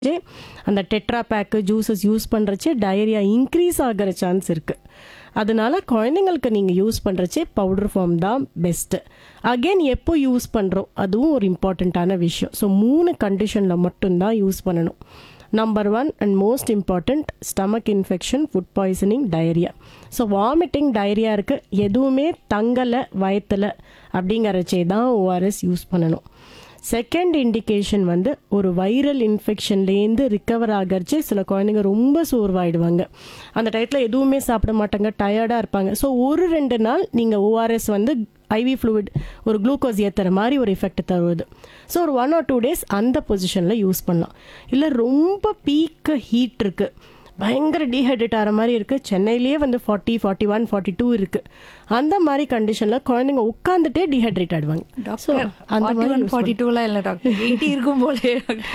பண்ணுறச்சே அந்த tetra pack juices use பண்ணுறச்சே diarrhoea increase ஆகிற சான்ஸ் இருக்குது அதனால குழந்தைங்களுக்கு நீங்கள் யூஸ் பண்ணுறச்சே பவுடர் ஃபார்ம் தான் பெஸ்ட்டு அகெயின் எப்போ யூஸ் பண்ணுறோம் அதுவும் ஒரு இம்பார்ட்டண்ட்டான விஷயம் ஸோ மூணு கண்டிஷனில் மட்டும்தான் யூஸ் பண்ணணும் number one and most important stomach infection food poisoning diarrhoea so vomiting diarrhoea இருக்குது எதுவுமே தங்கலை வயத்தில் அப்படிங்கிறச்சே தான் ஓஆர்எஸ் யூஸ் பண்ணணும் செகண்ட் இண்டிகேஷன் வந்து ஒரு வைரல் இன்ஃபெக்ஷன்லேருந்து ரிக்கவர் ஆகிறச்சு சில குழந்தைங்க ரொம்ப சோர்வாயிடுவாங்க அந்த டயத்தில் எதுவுமே சாப்பிட மாட்டாங்க டயர்டாக இருப்பாங்க ஸோ ஒரு ரெண்டு நாள் நீங்கள் ஓஆர்எஸ் வந்து ஐவி ஃப்ளூயிட் ஒரு குளுக்கோஸ் ஏற்றுற மாதிரி ஒரு எஃபெக்ட் தருவது ஸோ ஒரு ஒன் ஆர் டூ டேஸ் அந்த பொசிஷனில் யூஸ் பண்ணலாம் இல்லை ரொம்ப பீக்கு ஹீட் இருக்குது பயங்கர டீஹைட்ரேட் ஆகிற மாதிரி இருக்குது சென்னையிலேயே வந்து forty forty one forty two இருக்குது அந்த மாதிரி கண்டிஷனில் குழந்தைங்க உட்காந்துட்டே டீஹைட்ரேட் ஆகிடுவாங்க ஸோ அந்த மாதிரி use ஃபார்ட்டி டூலாம் இல்லை டாக்டர் எயிட்டி இருக்கும் போலே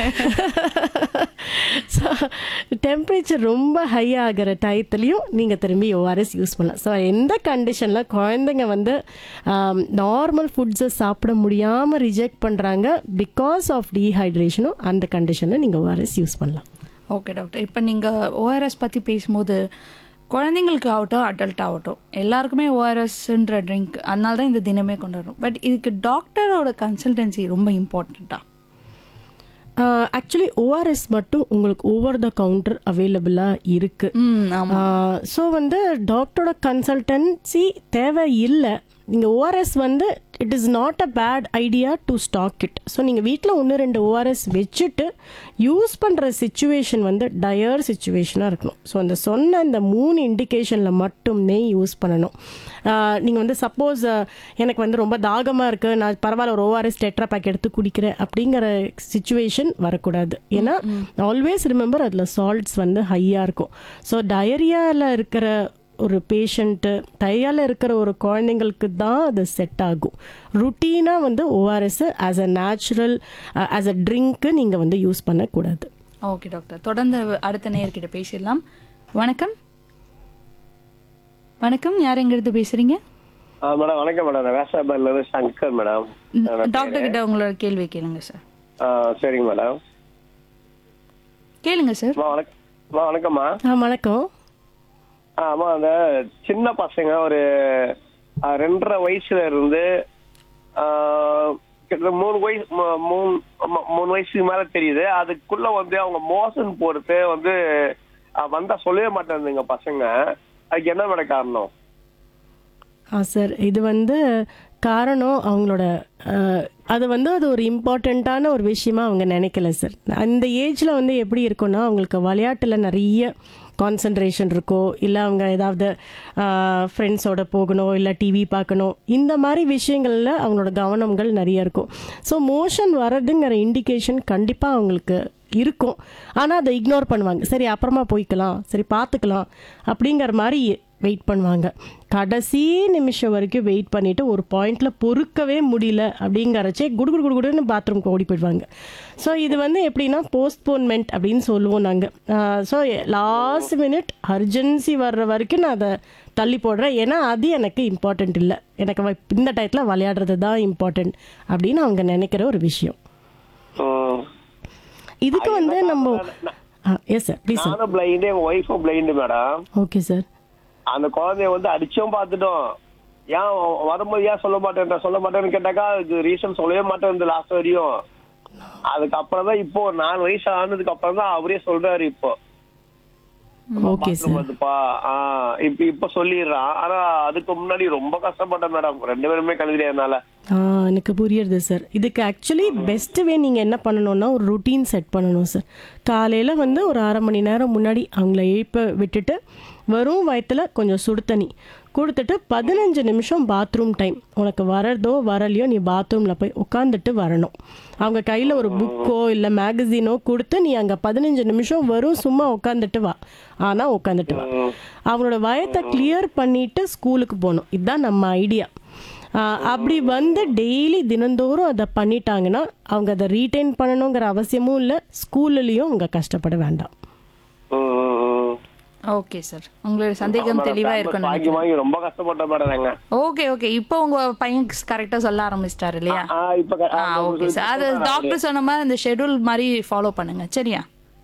ஸோ டெம்பரேச்சர் ரொம்ப ஹை ஆகிற டயத்துலையும் நீங்கள் திரும்பி ஓஆர்எஸ் யூஸ் பண்ணலாம் ஸோ எந்த கண்டிஷனில் குழந்தைங்க வந்து நார்மல் ஃபுட்ஸை சாப்பிட முடியாமல் ரிஜெக்ட் பண்ணுறாங்க பிகாஸ் ஆஃப் டீஹைட்ரேஷனும் அந்த கண்டிஷனில் நீங்கள் ஓஆர்எஸ் யூஸ் பண்ணலாம் ஓகே டாக்டர் இப்போ நீங்கள் ஓஆர்எஸ் பற்றி பேசும்போது குழந்தைங்களுக்கு ஆகட்டும் அடல்ட் ஆகட்டும் எல்லாருக்குமே ஓஆர்எஸ்ன்ற ட்ரிங்க் அதனால தான் இந்த தினமே கொண்டாடுறோம் பட் இதுக்கு டாக்டரோட கன்சல்டன்சி ரொம்ப இம்பார்ட்டண்ட்டா ஆக்சுவலி ஓஆர்எஸ் மட்டும் உங்களுக்கு ஓவர் த கவுண்டர் அவைலபிளாக இருக்குது ம் ஆமாம் ஸோ வந்து டாக்டரோட கன்சல்டன்சி தேவை இல்லை நீங்கள் ஓஆர்எஸ் வந்து it is not a bad idea to stock it so நீங்கள் வீட்டில் ஒன்று ரெண்டு ஓஆர்எஸ் வச்சுட்டு யூஸ் பண்ணுற சுச்சுவேஷன் வந்து டயர் சுச்சுவேஷனாக இருக்கணும் ஸோ அந்த சொன்ன இந்த மூணு இண்டிகேஷனில் மட்டுமே யூஸ் பண்ணணும் நீங்கள் வந்து சப்போஸ் எனக்கு வந்து ரொம்ப தாகமாக இருக்குது நான் பரவாயில்ல ஒரு ஓஆர்எஸ் டெட்ரா பேக் எடுத்து குடிக்கிறேன் அப்படிங்கிற சுச்சுவேஷன் வரக்கூடாது ஏன்னா ஆல்வேஸ் ரிமெம்பர் அதில் சால்ட்ஸ் வந்து ஹையாக இருக்கும் ஸோ டயரியாவில் இருக்கிற ஒரு பேஷண்ட்டு தையால் இருக்கிற ஒரு குழந்தைங்களுக்கு தான் அது செட் ஆகும் ருட்டீனாக வந்து ORS as a natural as a drink நீங்கள் வந்து யூஸ் பண்ணக்கூடாது ஓகே டாக்டர் தொடர்ந்து அடுத்த நேயர்கிட்ட பேசிடலாம் வணக்கம் வணக்கம் யார் எங்கிருந்து பேசுறீங்க ஆ மேடம் வணக்கம் மேடம் நான் வேசாபாரில இருந்து சங்கர் மேடம் டாக்டர் கிட்ட உங்களோட கேள்வி கேளுங்க சார் ஆ, சரிங்க மேடம் கேளுங்க சார் அம்மா வணக்கம் அம்மா வணக்கம்மா ஆ வணக்கம் ஆ, அம்மா அந்த சின்ன பசங்க ஒரு ஆ, ரெண்டரை வயசுல இருந்து ஆ, கிட்டத்தட்ட மூணு வயசு மூ- மூணு ஆமா, மூணு வயசுக்கு மேல தெரியுது அதுக்குள்ள வந்து அவங்க மோசன் போறது வந்து ஆ, வந்தா சொல்லவே மாட்டேங்குதுங்க பசங்க அதுக்கு என்ன மேடம் காரணம் ஆ சார் இது வந்து காரணம் அவங்களோட அஹ், அது வந்து அது ஒரு இம்பார்ட்டண்ட்டான ஒரு விஷயமா அவங்க நினைக்கல சார் அந்த ஏஜில் வந்து எப்படி இருக்கும்னா அவங்களுக்கு விளையாட்டில் நிறைய கான்சன்ட்ரேஷன் இருக்கோ இல்லை அவங்க ஏதாவது ஃப்ரெண்ட்ஸோட போகணும் இல்லை டிவி பார்க்கணும் இந்த மாதிரி விஷயங்களில் அவங்களோட கவனங்கள் நிறைய இருக்கும் ஸோ மோஷன் வர்றதுங்கிற இண்டிகேஷன் கண்டிப்பாக அவங்களுக்கு இருக்கும் ஆனால் அதை இக்னோர் பண்ணுவாங்க சரி அப்புறமா போய்க்கலாம் சரி பார்த்துக்கலாம் அப்படிங்கிற மாதிரி வெயிட் பண்ணுவாங்க கடைசி நிமிஷம் வரைக்கும் வெயிட் பண்ணிட்டு ஒரு பாயிண்ட்ல பொறுக்கவே முடியல அப்படிங்கிறச்சே குடு குடு குடு குடுன்னு பாத்ரூம்க்கு ஓடி போயிடுவாங்க ஸோ இது வந்து எப்படின்னா போஸ்ட்போன்மெண்ட் அப்படின்னு சொல்லுவோம் நாங்கள் ஸோ லாஸ்ட் மினிட் அர்ஜென்சி வர்ற வரைக்கும் நான் அதை தள்ளி போடுறேன் ஏன்னா அது எனக்கு இம்பார்ட்டண்ட் இல்லை எனக்கு வ- இந்த டயத்தில் விளையாடுறது தான் இம்பார்ட்டண்ட் அப்படின்னு அவங்க நினைக்கிற ஒரு விஷயம் ம். இதுக்கு வந்து நம்ம எஸ் சார் ப்ளீஸ் சார் நானும் பிளைண்டு எங்க ஒய்ஃபும் பிளைண்டு மேடம் ஓகே சார் அந்த குழந்தைய வந்து அடிச்சும் பார்த்துட்டோம் ஏன் வரும்போது ஏன் சொல்ல மாட்டேன் சொல்ல மாட்டேன்னு கேட்டாக்கா அதுக்கு ரீசன் சொல்லவே மாட்டேன் லாஸ்ட் வரையும் அதுக்கப்புறம் தான் இப்போ ஒரு நாலு வயசு ஆனதுக்கு அப்புறம் தான் அவரே சொல்றாரு இப்போ ஓகே bathroom சார் வருதுப்பா ஆஹ் இப்ப இப்ப சொல்லிடுறான் ஆனா அதுக்கு முன்னாடி ரொம்ப கஷ்டப்பட்டேன் மேடம் ரெண்டு பேருமே கழுதிரியா என்னால ஆ எனக்கு புரியுறது சார் இதுக்கு ஆக்சுவலி பெஸ்ட் வே நீங்கள் என்ன பண்ணணும்னா ஒரு ருட்டீன் செட் பண்ணணும் சார் காலையில் வந்து ஒரு அரை மணி நேரம் முன்னாடி அவங்கள எழுப்ப விட்டுட்டு வெறும் வயத்தில் கொஞ்சம் சுடு தண்ணி கொடுத்துட்டு பதினஞ்சு நிமிஷம் பாத்ரூம் டைம் உனக்கு வரதோ வரலையோ நீ பாத்ரூமில் போய் உட்காந்துட்டு வரணும் அவங்க கையில் ஒரு புக்கோ இல்லை மேகசினோ கொடுத்து நீ அங்கே பதினஞ்சு நிமிஷம் வரும் சும்மா உட்காந்துட்டு வா ஆனால் உட்காந்துட்டு வா அவங்களோட வயத்தை கிளியர் பண்ணிட்டு ஸ்கூலுக்கு போகணும் இதுதான் நம்ம ஐடியா ஆஹ் அப்படி வந்து டெய்லி தினந்தோறும் அதை பண்ணிட்டாங்கன்னா அவங்க அதை ரீட்டைன் பண்ணணுங்கிற அவசியமும் இல்லை ஸ்கூல்லையும் அவங்க கஷ்டப்பட வேண்டாம் ம், ம், ம். ஓகே சார் உங்களோட சந்தேகம் தெளிவா இருக்கணும் வாங்கி வாங்கி ரொம்ப கஷ்டப்பட்டேன் மேடம் நாங்க ஓகே ஓகே இப்போ உங்க பையன் கரெக்டா சொல்ல ஆரம்பிச்சிட்டாரு இல்லையா ஆஹ் இப்ப க- ஆ ஓகே சார் அது டாக்டர் சொன்ன மாதிரி அந்த ஷெட்யூல் மாதிரி ஃபாலோ பண்ணுங்க சரியா